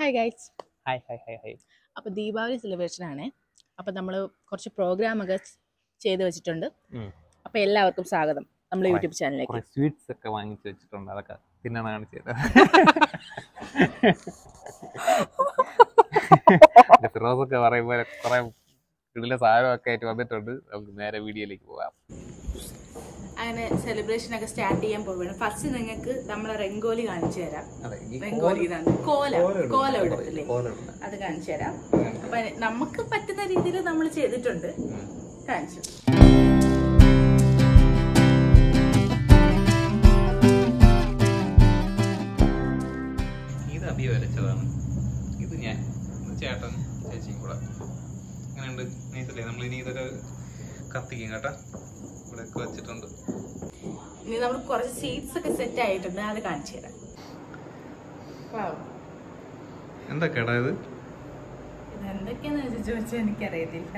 Hi guys hi hi hi hi അപ്പോൾ Deepavali celebration ആണ് അപ്പോൾ നമ്മൾ കുറച്ച് പ്രോഗ്രാം ഒക്കെ ചെയ്ത് വെച്ചിട്ടുണ്ട് ഉം. അപ്പോൾ എല്ലാവർക്കും സ്വാഗതം നമ്മുടെ Right. യൂട്യൂബ് ചാനലിലേക്ക് കുറെ സ്വീറ്റ്സ് ഒക്കെ വാങ്ങിച്ചു വെച്ചിട്ടുണ്ട് അതൊക്കെ തിന്നണ കാണിച്ചത് ഫിറോസ് ഒക്കെ പറയുമ്പോൾ കുറെ കിടില സാധനമൊക്കെ ആയിട്ട് വന്നിട്ടുണ്ട് നമുക്ക് നേരെ വീഡിയോയിലേക്ക് പോകാം അങ്ങനെ സെലിബ്രേഷൻ ഒക്കെ സ്റ്റാർട്ട് ചെയ്യാൻ പോവുകയാണ് ഫസ്റ്റ് നിങ്ങൾക്ക് നമ്മളെ രംഗോലി കാണിച്ചു തരാം അതെ ഈ രംഗോലി ഇതാണ് കോല കോലം കോല ഇടുന്നത്. ഇടത്തില്ലേ കോലം ഇടുന്നത്. അത് കാണിച്ചു തരാം അപ്പൊ നമുക്ക് പറ്റുന്ന രീതിയിൽ നമ്മൾ ചെയ്തിട്ടുണ്ട് ഉം. കാണിച്ചു ഇത് അബി വരച്ചതാണ് ഇത് ഞാൻ ഇത് ചേട്ടൻ ചേച്ചിയും കൂടെ അങ്ങനെയുണ്ട് നൈസല്ലേ നമ്മൾ ഇനി ഇതൊക്കെ കത്തിക്കും കേട്ടാ ഇവിടെ ഒക്കെ വെച്ചിട്ടുണ്ട് ഇനി നമ്മൾ കുറച്ച് സീറ്റ്സ് ഒക്കെ സെറ്റ് ആയിട്ടുണ്ട് അത് കാണിച്ചു തരാം Wow. എന്തൊക്കെയാടാ ഇത് ഇതെന്തൊക്കെയാന്ന് ചോദിച്ചാൽ എനിക്കറിയത്തില്ല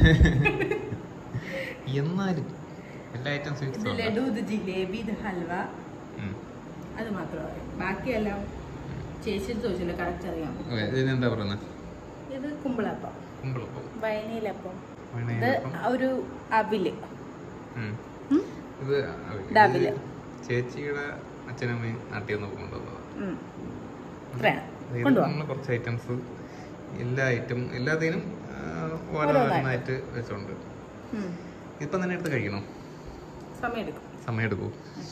എന്നാലും എല്ലാ ഐറ്റം ഇത് സ്വീറ്റ്സും ഉണ്ട് ലഡു ഇത് ജിലേബി ഇത് ഹൽവ ഉം. അത് മാത്രമേ ബാക്കിയെല്ലാം ചേച്ചി ചോദിച്ചില്ല കറക്റ്റ് അറിയാം ഓക്കേ, ഇതിനെന്താ പറയുന്നത് ഇത് കുമ്പിളപ്പം കുമ്പിളപ്പം വയനയിലപ്പം ഇത് വയണയിലപ്പം. ഒരു അവില് ഉം. ഉം? ഇത് ഡബില്. ഇത് ചേച്ചിയുടെ അച്ഛനമ്മയും നാട്ടിൽ നിന്ന് കൊണ്ടുവന്നത് ഉം. ഇത്രയാണ് ഇത് കൊണ്ടുപോവാം നമ്മള് കുറച്ച് ഐറ്റംസ് എല്ലാ ഐറ്റം എല്ലാത്തിനും ആ, ഓരോന്നായിട്ട്. ഓരോന്നായിട്ട് വെച്ചുണ്ട് ഉം. ഇപ്പം തന്നെ എടുത്ത് കഴിക്കണോ സമയം എടുക്കും സമയം എടുക്കൂ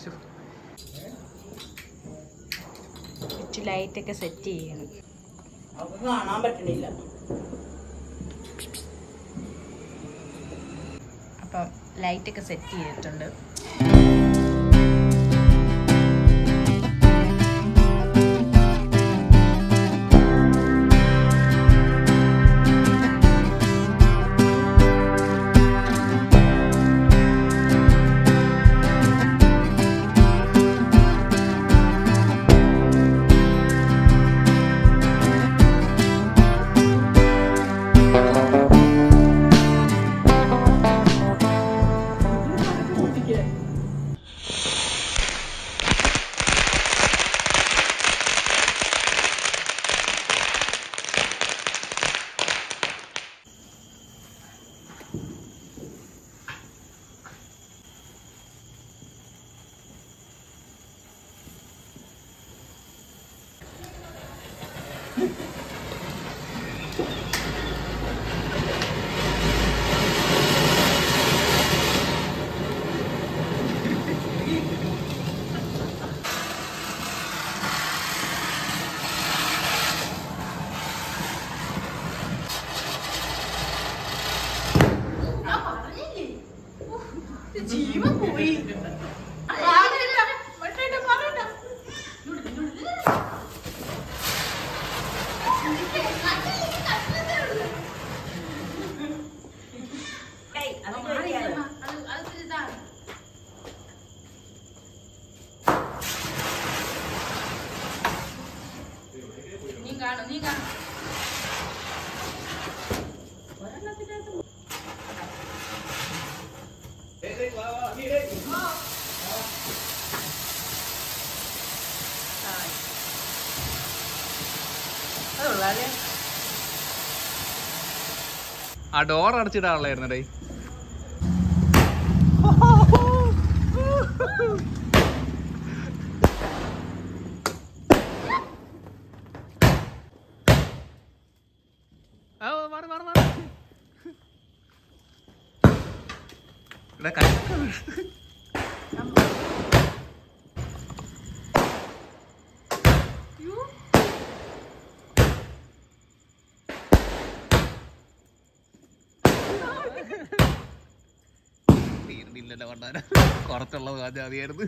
ചുറ്റി ലൈറ്റ് ഒക്കെ സെറ്റ് ചെയ്യണം കാണാൻ പറ്റണില്ല അപ്പം ലൈറ്റ് ഒക്കെ സെറ്റ് ചെയ്തിട്ടുണ്ട് ജീവൻ പോയി നീ കാണും നീ കാണും അതുള്ളാല്ലേ ആ ഡോർ അടച്ചിടാനുള്ളായിരുന്നടേ ആ, മാറ്, മാറ്, മാറ്. ഇവിടെ കല്ലൊക്കെ വീണ്. തീർന്നില്ലല്ലോ കൊണ്ടാന കുറച്ചുള്ളത് കാര്യം മതിയായിരുന്നു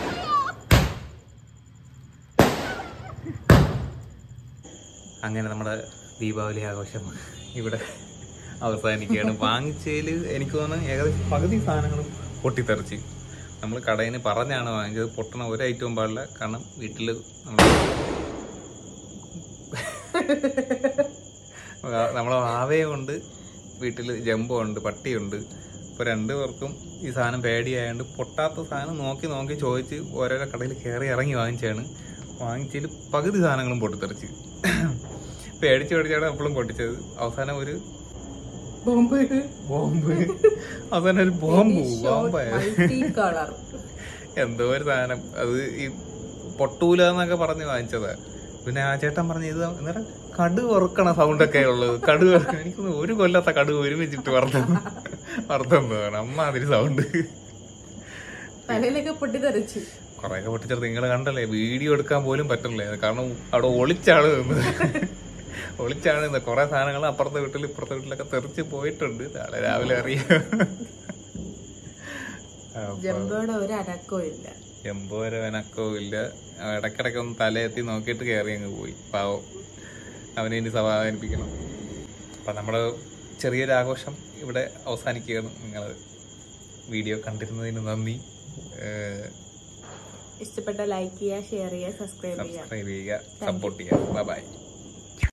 അങ്ങനെ നമ്മുടെ ദീപാവലി ആഘോഷം ഇവിടെ അവസാനിക്കുകയാണ് വാങ്ങിച്ചതിൽ എനിക്ക് തോന്നുന്നു ഏകദേശം പകുതി സാധനങ്ങളും പൊട്ടിത്തെറിച്ച് നമ്മൾ കടയിൽ നിന്ന് പറഞ്ഞാണ് വാങ്ങിച്ചത് പൊട്ടണ ഒരു ഐറ്റവും പാടില്ല കാരണം വീട്ടിൽ നമ്മൾ നമ്മളെ വാവയുണ്ട് വീട്ടിൽ ജമ്പോ ഉണ്ട് പട്ടിയുണ്ട് ഇപ്പോൾ രണ്ടു പേർക്കും ഈ സാധനം പേടിയായതുകൊണ്ട് പൊട്ടാത്ത സാധനം നോക്കി നോക്കി ചോദിച്ച് ഓരോരോ കടയിൽ കയറി ഇറങ്ങി വാങ്ങിച്ചാണ് വാങ്ങിച്ചതിൽ പകുതി സാധനങ്ങളും പൊട്ടിത്തെറിച്ച് പേടിച്ച് പേടിച്ചാണ് എപ്പോഴും പൊട്ടിച്ചത് അവസാനം ഒരു ബോംബ് ബോംബ് അവസാനം ഒരു ബോംബ് ബോംബായ മൾട്ടി കളർ എന്തോ ഒരു സാധനം അത് ഈ പൊട്ടൂല എന്നൊക്കെ പറഞ്ഞ് വാങ്ങിച്ചതാ പിന്നെ ആ ചേട്ടൻ പറഞ്ഞ ഇത് അന്നേരം കടു വറുക്കണ സൗണ്ട് ഒക്കെ ഉള്ളത് കടു വറുക്കണ എനിക്കൊന്ന് ഒരു കൊല്ലത്തെ കടു ഒരുമിച്ചിട്ട് വറുത്തു വറുത്തെന്ന് അമ്മ അതിന് സൗണ്ട് തലയിലൊക്കെ പൊട്ടിത്തെറിച്ചു കൊറേയൊക്കെ പൊട്ടിച്ചത് നിങ്ങൾ കണ്ടല്ലേ വീഡിയോ എടുക്കാൻ പോലും പറ്റില്ലേ കാരണം അവിടെ ഒളിച്ചാണ് നിന്നത് ഒളിച്ചാണ് നിന്നത് കുറെ സാധനങ്ങൾ അപ്പുറത്തെ വീട്ടിൽ ഇപ്പുറത്തെ വീട്ടിലൊക്കെ തെറിച്ച് പോയിട്ടുണ്ട് നാളെ രാവിലെ അറിയാം അപ്പൊ ജംബോയുടെ ഒരു അനക്കവും ഇല്ല എമ്പോര അനക്കവും ഇല്ല ഇടക്കിടക്ക് ഒന്ന് തലയെത്തി നോക്കിയിട്ട് കയറി അങ്ങ് പോയി പാവം അവനെ ഇനി സമാധാനിപ്പിക്കണം അപ്പൊ നമ്മുടെ ചെറിയൊരു ആഘോഷം ഇവിടെ അവസാനിക്കുകയാണ് നിങ്ങൾ വീഡിയോ കണ്ടിരുന്നതിന് നന്ദി ഇഷ്ടപ്പെട്ട ലൈക്ക് ചെയ്യുക ഷെയർ ചെയ്യുക സബ്സ്ക്രൈബ് ചെയ്യുക സബ്സ്ക്രൈബ് ചെയ്യുക സപ്പോർട്ട് ചെയ്യുക ബൈ